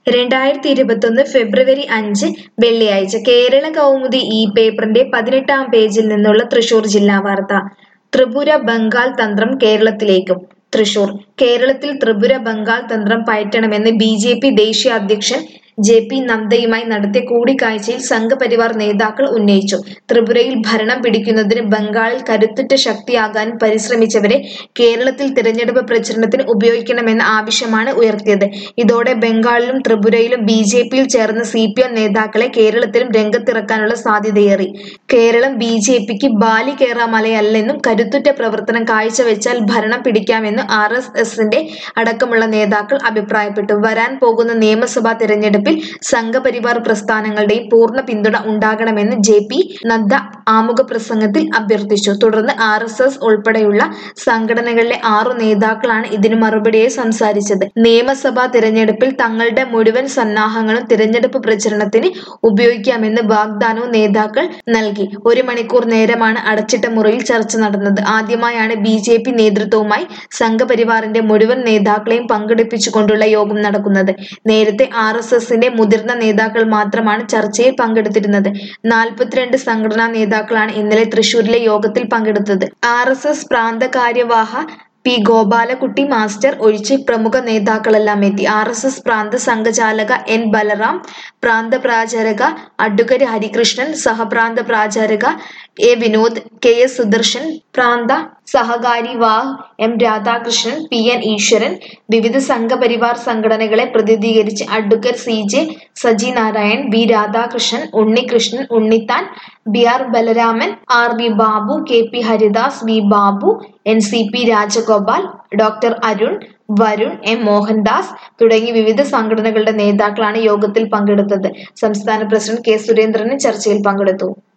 രണ്ടായിരത്തി ഇരുപത്തൊന്ന് ഫെബ്രുവരി അഞ്ച് വെള്ളിയാഴ്ച കേരള കൗമുദി ഈ പേപ്പറിന്റെ പതിനെട്ടാം പേജിൽ നിന്നുള്ള തൃശൂർ ജില്ലാ വാർത്ത ത്രിപുര ബംഗാൾ തന്ത്രം കേരളത്തിലേക്കും തൃശൂർ കേരളത്തിൽ ത്രിപുര ബംഗാൾ തന്ത്രം പയറ്റണമെന്ന് ബി ജെ പി ദേശീയ അധ്യക്ഷൻ ജെ പി നദ്ദയുമായി നടത്തിയ കൂടിക്കാഴ്ചയിൽ സംഘപരിവാർ നേതാക്കൾ ഉന്നയിച്ചു ത്രിപുരയിൽ ഭരണം പിടിക്കുന്നതിന് ബംഗാളിൽ കരുത്തുറ്റ ശക്തിയാകാൻ പരിശ്രമിച്ചവരെ കേരളത്തിൽ തിരഞ്ഞെടുപ്പ് പ്രചരണത്തിന് ഉപയോഗിക്കണമെന്ന ആവശ്യമാണ് ഉയർത്തിയത് ഇതോടെ ബംഗാളിലും ത്രിപുരയിലും ബി ജെ പിയിൽ ചേർന്ന സി പി എം നേതാക്കളെ കേരളത്തിലും രംഗത്തിറക്കാനുള്ള സാധ്യതയേറി കേരളം ബി ജെ പിക്ക് ബാലി കേറാമലയല്ലെന്നും കരുത്തുറ്റ പ്രവർത്തനം കാഴ്ചവെച്ചാൽ ഭരണം പിടിക്കാമെന്നും ആർ എസ് എസിന്റെ അടക്കമുള്ള നേതാക്കൾ അഭിപ്രായപ്പെട്ടു വരാൻ പോകുന്ന നിയമസഭാ തെരഞ്ഞെടുപ്പിൽ സംഘപരിവാർ പ്രസ്ഥാനങ്ങളുടെയും പൂർണ്ണ പിന്തുണ ഉണ്ടാകണമെന്ന് ജെ പി നദ്ദ ആമുഖ പ്രസംഗത്തിൽ അഭ്യർത്ഥിച്ചു തുടർന്ന് ആർ എസ് എസ് ഉൾപ്പെടെയുള്ള സംഘടനകളിലെ ആറു നേതാക്കളാണ് ഇതിനു മറുപടിയായി സംസാരിച്ചത് നിയമസഭാ തിരഞ്ഞെടുപ്പിൽ തങ്ങളുടെ മുഴുവൻ സന്നാഹങ്ങളും തിരഞ്ഞെടുപ്പ് പ്രചരണത്തിന് ഉപയോഗിക്കാമെന്ന് വാഗ്ദാനവും നേതാക്കൾ നൽകി ഒരു മണിക്കൂർ നേരമാണ് അടച്ചിട്ട മുറിയിൽ ചർച്ച നടന്നത് ആദ്യമായാണ് ബി ജെ പി നേതൃത്വവുമായി സംഘപരിവാറിന്റെ മുഴുവൻ നേതാക്കളെയും പങ്കെടുപ്പിച്ചുകൊണ്ടുള്ള യോഗം നടക്കുന്നത് നേരത്തെ ആർ എസ് എസിന്റെ മുതിർന്ന നേതാക്കൾ മാത്രമാണ് ചർച്ചയിൽ പങ്കെടുത്തിരുന്നത് നാൽപ്പത്തിരണ്ട് സംഘടനാ നേതാക്കളാണ് ഇന്നലെ തൃശൂരിലെ യോഗത്തിൽ പങ്കെടുത്തത് ആർ എസ് എസ് പ്രാന്ത കാര്യവാഹ പി ഗോപാലകുട്ടി മാസ്റ്റർ ഒഴിച്ച് പ്രമുഖ നേതാക്കളെല്ലാം എത്തി ആർ എസ് എസ് പ്രാന്ത സംഘചാലക എൻ ബലറാം പ്രാന്ത പ്രാചാരക അഡ്വക്കറ്റ് ഹരികൃഷ്ണൻ സഹപ്രാന്ത പ്രാചാരക A Vinod K S Sudarshan പ്രാന്ത സഹകാരി വാഹ് M Radhakrishnan P N Easwaran വിവിധ സംഘപരിവാർ സംഘടനകളെ പ്രതിനിധീകരിച്ച് advocate C J Saji Narayan B Radhakrishnan Unnikrishnan Unnithan B R Balaraman R V Babu K P Haridas V Babu N C P Rajagopal doctor Arun Varun M Mohandas തുടങ്ങി വിവിധ സംഘടനകളുടെ നേതാക്കളാണ് യോഗത്തിൽ പങ്കെടുത്തത് സംസ്ഥാന പ്രസിഡന്റ് കെ സുരേന്ദ്രനും ചർച്ചയിൽ പങ്കെടുത്തു